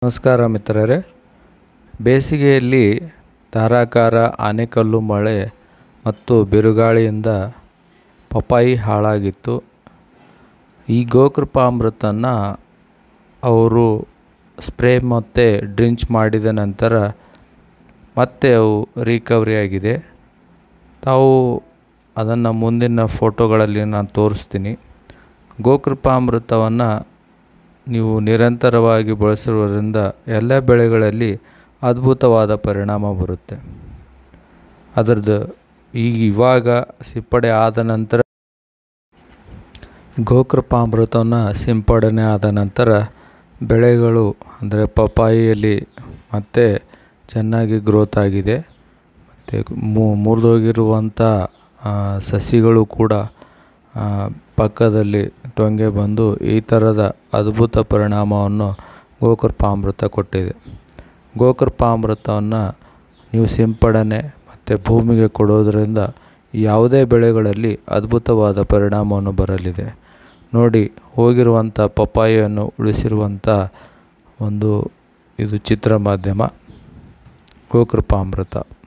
ನಮಸ್ಕಾರ ಮಿತ್ರರೇ ಬೇಸಿಗೆಯಲ್ಲಿ ಧಾರಾಕಾರ ಆನೆಕಲ್ಲು ಮಳೆ ಮತ್ತು ಬಿರುಗಾಳಿಯಿಂದ ಪಪ್ಪಾಯಿ ಹಾಳಾಗಿತ್ತು ಈ ಗೋಕೃಪಾಮೃತನ್ನು ಅವರು ಸ್ಪ್ರೇ ಮತ್ತು ಡ್ರಿಂಚ್ ಮಾಡಿದ ನಂತರ ಮತ್ತೆ ಅವು ರಿಕವರಿ ಆಗಿದೆ ತಾವು ಅದನ್ನು ಮುಂದಿನ ಫೋಟೋಗಳಲ್ಲಿ ನಾನು ತೋರಿಸ್ತೀನಿ ಗೋಕೃಪಾಮೃತವನ್ನು ನೀವು ನಿರಂತರವಾಗಿ ಬಳಸುವುದರಿಂದ ಎಲ್ಲ ಬೆಳೆಗಳಲ್ಲಿ ಅದ್ಭುತವಾದ ಪರಿಣಾಮ ಬರುತ್ತೆ ಅದರದ್ದು ಈಗ ಇವಾಗ ಸಿಂಪಡಣೆ ಆದ ನಂತರ ಗೋಕೃಪಾಮೃತವನ್ನು ಸಿಂಪಡಣೆ ಆದ ನಂತರ ಬೆಳೆಗಳು ಅಂದರೆ ಪಪ್ಪಾಯಿಯಲ್ಲಿ ಮತ್ತೆ ಚೆನ್ನಾಗಿ ಗ್ರೋತ್ ಆಗಿದೆ ಮತ್ತು ಮುರಿದೋಗಿರುವಂಥ ಸಸಿಗಳು ಕೂಡ ಪಕ್ಕದಲ್ಲಿ ಟೊಂಗೆ ಬಂದು ಈ ಥರದ ಅದ್ಭುತ ಪರಿಣಾಮವನ್ನು ಗೋಕೃಪಾಮೃತ ಕೊಟ್ಟಿದೆ ಗೋಕೃಪಾಮೃತವನ್ನು ನೀವು ಸಿಂಪಡಣೆ ಮತ್ತು ಭೂಮಿಗೆ ಕೊಡೋದರಿಂದ ಯಾವುದೇ ಬೆಳೆಗಳಲ್ಲಿ ಅದ್ಭುತವಾದ ಪರಿಣಾಮವನ್ನು ಬರಲಿದೆ ನೋಡಿ ಹೋಗಿರುವಂಥ ಪಪ್ಪಾಯಿಯನ್ನು ಉಳಿಸಿರುವಂಥ ಒಂದು ಇದು ಚಿತ್ರ ಮಾಧ್ಯಮ ಗೋಕೃಪಾಮೃತ